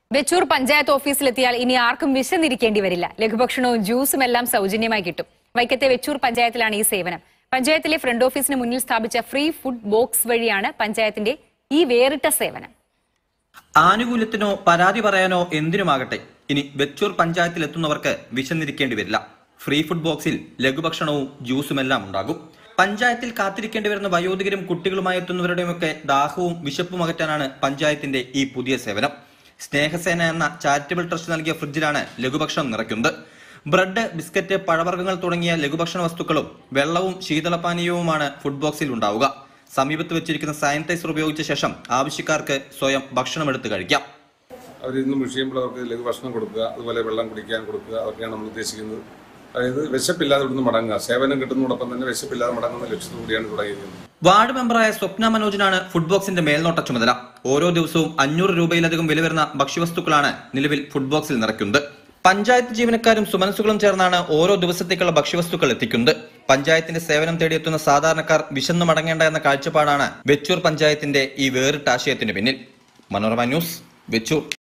വെച്ചൂർ പഞ്ചായത്ത് ഓഫീസിലെത്തിയാൽ ഇനി ആർക്കും വിശന്നിരിക്കേണ്ടി വരില്ല ലഘുഭക്ഷണവും ജ്യൂസും എല്ലാം സൗജന്യമായി കിട്ടും വൈക്കത്തെ വെച്ചൂർ പഞ്ചായത്തിലാണ് ഈ സേവനം പഞ്ചായത്തിലെ ഫ്രണ്ട് ഓഫീസിന് മുന്നിൽ സ്ഥാപിച്ച ഫ്രീ ഫുഡ് ബോക്സ് വഴിയാണ് പഞ്ചായത്തിന്റെ ഈ വേറിട്ട സേവനം ആനുകൂല്യത്തിനോ പരാതി പറയാനോ എന്തിനുമാകട്ടെ ഇനി വെച്ചൂർ പഞ്ചായത്തിൽ എത്തുന്നവർക്ക് വിശന്നിരിക്കേണ്ടി വരില്ല ഫ്രീ ഫുഡ് ബോക്സിൽ ലഘുഭക്ഷണവും ജ്യൂസുമെല്ലാം ഉണ്ടാകും പഞ്ചായത്തിൽ കാത്തിരിക്കേണ്ടി വരുന്ന വയോധികരും കുട്ടികളുമായി എത്തുന്നവരുടെയുമൊക്കെ ദാഹവും വിശപ്പും അകറ്റാനാണ് പഞ്ചായത്തിന്റെ ഈ പുതിയ സേവനം സ്നേഹസേന എന്ന ചാരിറ്റബിൾ ട്രസ്റ്റ് നൽകിയ ഫ്രിഡ്ജിലാണ് ലഘുഭക്ഷണം നിറയ്ക്കുന്നത് ബ്രെഡ് ബിസ്ക്കറ്റ് പഴവർഗ്ഗങ്ങൾ തുടങ്ങിയ ലഘുഭക്ഷണ വസ്തുക്കളും വെള്ളവും ശീതളപാനീയവുമാണ് ഫുഡ് ബോക്സിൽ ഉണ്ടാവുക സമീപത്ത് വെച്ചിരിക്കുന്ന സാനിറ്റൈസർ ഉപയോഗിച്ച ശേഷം ആവശ്യക്കാർക്ക് സ്വയം ഭക്ഷണം എടുത്ത് കഴിക്കാം അവരിന്ന് മുഷിയുമ്പോൾ അവർക്ക് ലഘു ഭക്ഷണം കൊടുക്കുക അതുപോലെ വെള്ളം കുടിക്കാൻ കൊടുക്കുക അതൊക്കെയാണ് നമ്മൾ ഉദ്ദേശിക്കുന്നത് അതായത് വിശപ്പില്ലാതെ ഇവിടുന്ന് മടങ്ങുക സേവനം കിട്ടുന്നതോടൊപ്പം തന്നെ വിശപ്പില്ലാതെ മടങ്ങുന്ന ലക്ഷ്യത്തോടെയാണ് തുടങ്ങിയിരിക്കുന്നത് വാർഡ് മെമ്പറായ സ്വപ്ന മനോജിനാണ് ഫുഡ് ബോക്സിന്റെ മേൽനോട്ട ചുമതല ഓരോ ദിവസവും അഞ്ഞൂറ് രൂപയിലധികം വില വരുന്ന ഭക്ഷ്യവസ്തുക്കളാണ് നിലവിൽ ഫുഡ് ബോക്സിൽ നിറയ്ക്കുന്നത് പഞ്ചായത്ത് ജീവനക്കാരും സുമനസുകളും ചേർന്നാണ് ഓരോ ദിവസത്തേക്കുള്ള ഭക്ഷ്യവസ്തുക്കൾ എത്തിക്കുന്നത് പഞ്ചായത്തിന്റെ സേവനം തേടിയെത്തുന്ന സാധാരണക്കാർ വിശന്നു മടങ്ങേണ്ട എന്ന കാഴ്ചപ്പാടാണ് വെച്ചൂർ പഞ്ചായത്തിന്റെ ഈ വേറിട്ട ആശയത്തിന് പിന്നിൽ മനോരമ ന്യൂസ് വെച്ചൂർ